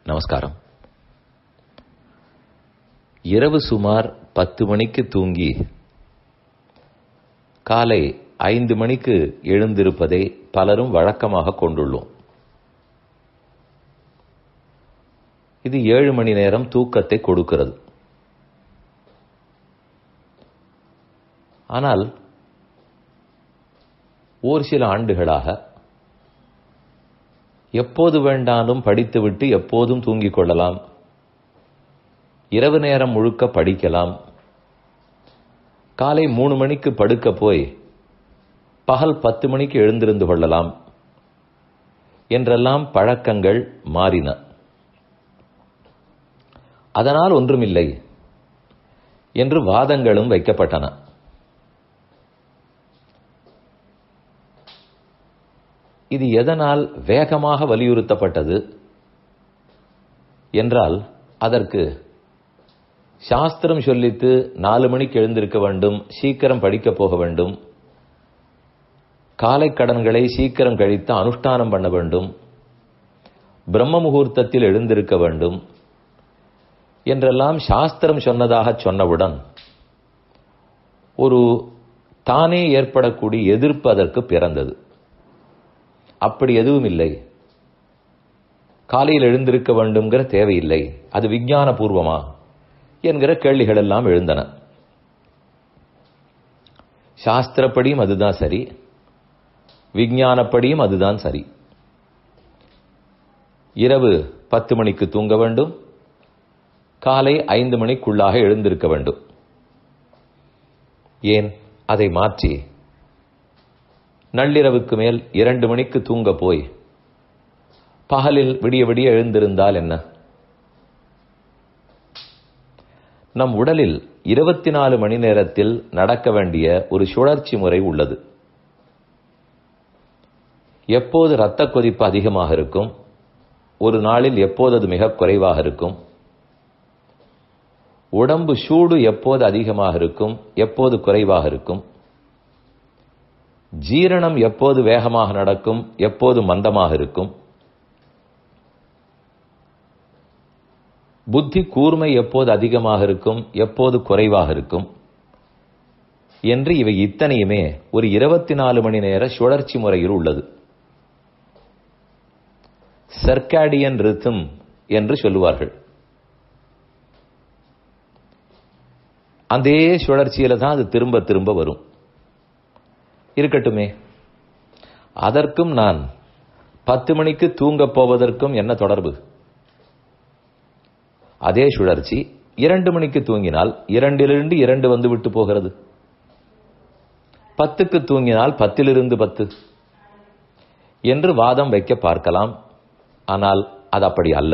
நமஸ்காரம் இரவு சுமார் பத்து மணிக்கு தூங்கி காலை ஐந்து மணிக்கு எழுந்திருப்பதை பலரும் வழக்கமாக கொண்டுள்ளோம் இது ஏழு மணி நேரம் தூக்கத்தை கொடுக்கிறது ஆனால் ஓர் சில ஆண்டுகளாக எப்போது வேண்டாலும் படித்துவிட்டு எப்போதும் தூங்கிக் கொள்ளலாம் இரவு நேரம் முழுக்க படிக்கலாம் காலை மூணு மணிக்கு படுக்க போய் பகல் பத்து மணிக்கு எழுந்திருந்து கொள்ளலாம் என்றெல்லாம் பழக்கங்கள் மாறின அதனால் ஒன்றுமில்லை என்று வாதங்களும் வைக்கப்பட்டன இது எதனால் வேகமாக வலியுறுத்தப்பட்டது என்றால் அதற்கு சாஸ்திரம் சொல்லித்து நாலு மணிக்கு எழுந்திருக்க வேண்டும் சீக்கிரம் படிக்கப் போக வேண்டும் காலை கடன்களை சீக்கிரம் கழித்து அனுஷ்டானம் பண்ண வேண்டும் பிரம்ம முகூர்த்தத்தில் எழுந்திருக்க வேண்டும் என்றெல்லாம் சாஸ்திரம் சொன்னதாக சொன்னவுடன் ஒரு தானே ஏற்படக்கூடிய எதிர்ப்பு அதற்கு பிறந்தது அப்படி எதுவும் இல்லை காலையில் எழுந்திருக்க வேண்டும்ங்கிற தேவையில்லை அது விஞ்ஞான பூர்வமா என்கிற கேள்விகள் எல்லாம் எழுந்தன சாஸ்திரப்படியும் அதுதான் சரி விஞ்ஞானப்படியும் அதுதான் சரி இரவு பத்து மணிக்கு தூங்க வேண்டும் காலை ஐந்து மணிக்குள்ளாக எழுந்திருக்க வேண்டும் ஏன் அதை மாற்றி நள்ளிரவுக்கு மேல் இரண்டு மணிக்கு தூங்க போய் பகலில் விடிய விடிய எழுந்திருந்தால் என்ன நம் உடலில் இருபத்தி நாலு மணி நேரத்தில் நடக்க வேண்டிய ஒரு சுழற்சி முறை உள்ளது எப்போது இரத்த கொதிப்பு அதிகமாக இருக்கும் ஒரு நாளில் எப்போது அது மிக குறைவாக இருக்கும் உடம்பு சூடு எப்போது அதிகமாக இருக்கும் எப்போது குறைவாக இருக்கும் ஜீரணம் எப்போது வேகமாக நடக்கும் எப்போது மந்தமாக இருக்கும் புத்தி கூர்மை எப்போது அதிகமாக இருக்கும் எப்போது குறைவாக இருக்கும் என்று இவை இத்தனையுமே ஒரு இருபத்தி நாலு மணி நேர சுழற்சி முறையில் உள்ளது சர்க்காடியன் ரித்தம் என்று சொல்லுவார்கள் அதே சுழற்சியில தான் அது திரும்ப திரும்ப வரும் இருக்கட்டுமே அதற்கும் நான் பத்து மணிக்கு தூங்க போவதற்கும் என்ன தொடர்பு அதே சுழற்சி இரண்டு மணிக்கு தூங்கினால் இரண்டிலிருந்து இரண்டு வந்து விட்டு போகிறது பத்துக்கு தூங்கினால் பத்திலிருந்து பத்து என்று வாதம் வைக்க பார்க்கலாம் ஆனால் அது அப்படி அல்ல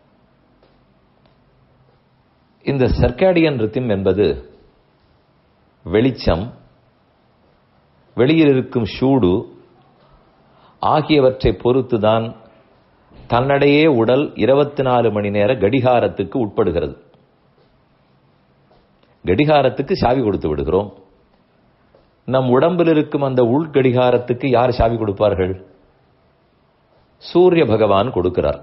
இந்த சர்க்காடியன் ரித்திம் என்பது வெளிச்சம் வெளியில் இருக்கும் சூடு ஆகியவற்றை பொறுத்துதான் தன்னடையே உடல் இருபத்தி நாலு மணி நேர கடிகாரத்துக்கு உட்படுகிறது கடிகாரத்துக்கு சாவி கொடுத்து விடுகிறோம் நம் உடம்பில் இருக்கும் அந்த உள் கடிகாரத்துக்கு யார் சாவி கொடுப்பார்கள் சூரிய பகவான் கொடுக்கிறார்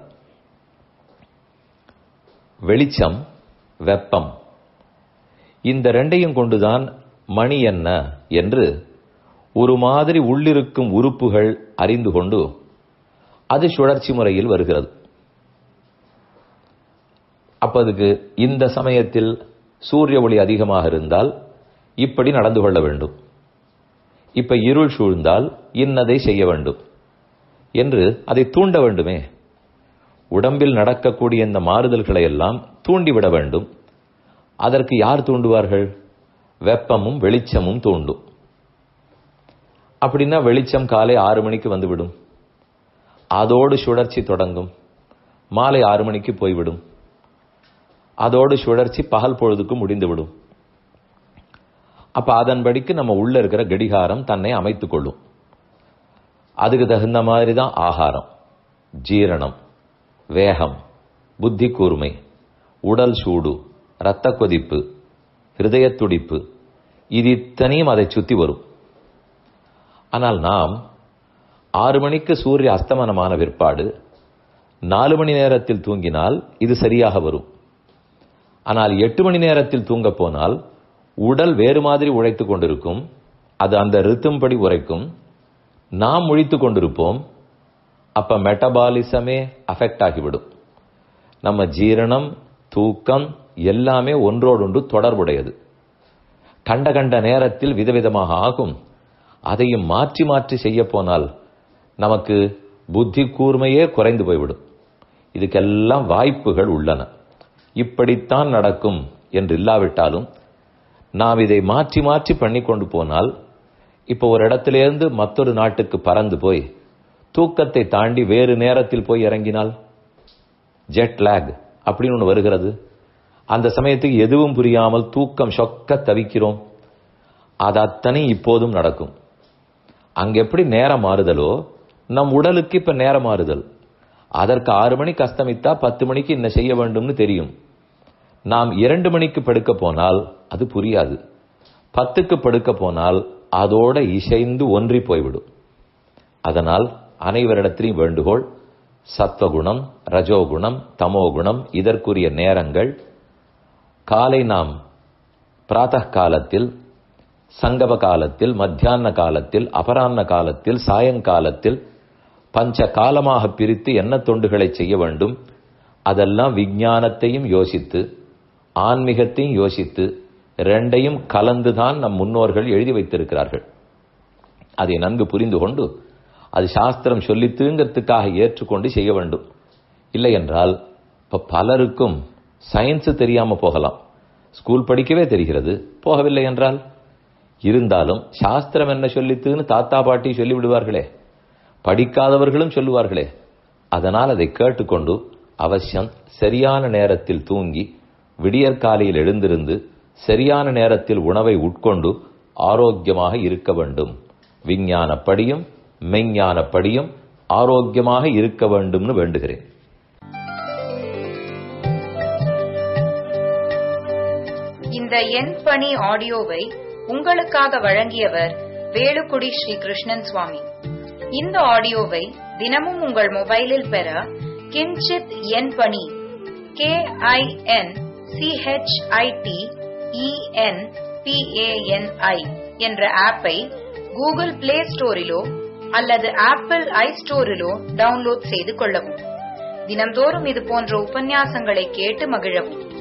வெளிச்சம் வெப்பம் இந்த ரெண்டையும் கொண்டுதான் மணி என்ன என்று ஒரு மாதிரி உள்ளிருக்கும் உறுப்புகள் அறிந்து கொண்டு அது சுழற்சி முறையில் வருகிறது அப்ப அதுக்கு இந்த சமயத்தில் சூரிய ஒளி அதிகமாக இருந்தால் இப்படி நடந்து கொள்ள வேண்டும் இப்ப இருள் சூழ்ந்தால் இன்னதை செய்ய வேண்டும் என்று அதை தூண்ட வேண்டுமே உடம்பில் நடக்கக்கூடிய இந்த மாறுதல்களை எல்லாம் தூண்டிவிட வேண்டும் அதற்கு யார் தூண்டுவார்கள் வெப்பமும் வெளிச்சமும் தூண்டும் அப்படின்னா வெளிச்சம் காலை ஆறு மணிக்கு வந்துவிடும் அதோடு சுழற்சி தொடங்கும் மாலை ஆறு மணிக்கு போய்விடும் அதோடு சுழற்சி பகல் பொழுதுக்கு முடிந்துவிடும் அப்ப அதன்படிக்கு நம்ம உள்ள இருக்கிற கடிகாரம் தன்னை அமைத்துக் கொள்ளும் அதுக்கு தகுந்த மாதிரி தான் ஆகாரம் ஜீரணம் வேகம் புத்தி கூர்மை உடல் சூடு இரத்த கொதிப்பு ஹிருதய துடிப்பு இது இத்தனையும் அதை சுத்தி வரும் ஆனால் நாம் ஆறு மணிக்கு சூரிய அஸ்தமனமான பிற்பாடு நாலு மணி நேரத்தில் தூங்கினால் இது சரியாக வரும் ஆனால் எட்டு மணி நேரத்தில் தூங்க போனால் உடல் வேறு மாதிரி உழைத்துக் கொண்டிருக்கும் அது அந்த ரித்தும்படி உரைக்கும் நாம் முழித்துக் கொண்டிருப்போம் அப்ப மெட்டபாலிசமே அஃபெக்ட் ஆகிவிடும் நம்ம ஜீரணம் தூக்கம் எல்லாமே ஒன்றோடொன்று தொடர்புடையது கண்ட கண்ட நேரத்தில் விதவிதமாக ஆகும் அதையும் மாற்றி மாற்றி செய்ய போனால் நமக்கு புத்தி கூர்மையே குறைந்து போய்விடும் இதுக்கெல்லாம் வாய்ப்புகள் உள்ளன இப்படித்தான் நடக்கும் என்று இல்லாவிட்டாலும் நாம் இதை மாற்றி மாற்றி பண்ணி கொண்டு போனால் இப்போ ஒரு இடத்திலிருந்து மற்றொரு நாட்டுக்கு பறந்து போய் தூக்கத்தை தாண்டி வேறு நேரத்தில் போய் இறங்கினால் ஜெட் லேக் அப்படின்னு ஒன்று வருகிறது அந்த சமயத்துக்கு எதுவும் புரியாமல் தூக்கம் சொக்க தவிக்கிறோம் அது அத்தனை இப்போதும் நடக்கும் அங்க எப்படி நேரம் மாறுதலோ நம் உடலுக்கு இப்ப நேரம் மாறுதல் அதற்கு ஆறு மணிக்கு அஸ்தமித்தா பத்து மணிக்கு என்ன செய்ய வேண்டும்னு தெரியும் நாம் இரண்டு மணிக்கு படுக்க போனால் அது புரியாது பத்துக்கு படுக்க போனால் அதோட இசைந்து ஒன்றி போய்விடும் அதனால் அனைவரிடத்திலையும் வேண்டுகோள் சத்வகுணம் ரஜோகுணம் தமோகுணம் இதற்குரிய நேரங்கள் காலை நாம் பிராத்த காலத்தில் சங்கம காலத்தில் மத்தியான காலத்தில் அபராண்ண காலத்தில் சாயங்காலத்தில் பஞ்ச காலமாக பிரித்து என்ன தொண்டுகளை செய்ய வேண்டும் அதெல்லாம் விஞ்ஞானத்தையும் யோசித்து ஆன்மீகத்தையும் யோசித்து ரெண்டையும் கலந்துதான் நம் முன்னோர்கள் எழுதி வைத்திருக்கிறார்கள் அதை நன்கு புரிந்து கொண்டு அது சாஸ்திரம் சொல்லித்துங்கிறதுக்காக ஏற்றுக்கொண்டு செய்ய வேண்டும் இல்லை என்றால் இப்ப பலருக்கும் சயின்ஸ் தெரியாம போகலாம் ஸ்கூல் படிக்கவே தெரிகிறது போகவில்லை என்றால் இருந்தாலும் சாஸ்திரம் என்ன சொல்லித்துன்னு தாத்தா பாட்டி சொல்லி விடுவார்களே படிக்காதவர்களும் சொல்லுவார்களே அதனால் அதை கேட்டுக்கொண்டு அவசியம் சரியான நேரத்தில் தூங்கி விடியற்காலையில் எழுந்திருந்து சரியான நேரத்தில் உணவை உட்கொண்டு ஆரோக்கியமாக இருக்க வேண்டும் விஞ்ஞானப்படியும் மெஞ்ஞானப்படியும் ஆரோக்கியமாக இருக்க வேண்டும்னு வேண்டுகிறேன் இந்த எண் பணி ஆடியோவை உங்களுக்காக வழங்கியவர் வேலுக்குடி ஸ்ரீ கிருஷ்ணன் சுவாமி இந்த ஆடியோவை தினமும் உங்கள் மொபைலில் பெற கிஞ்சித் எண் பணி கே ஐ என் சிஹெச்ஐடி இஎன் பிஏஎன்ஐ என்ற ஆப்பை கூகுள் பிளே ஸ்டோரிலோ அல்லது ஆப்பிள் ஐ ஸ்டோரிலோ டவுன்லோட் செய்து கொள்ளவும் தினம்தோறும் இது போன்ற உபன்யாசங்களை கேட்டு மகிழவும்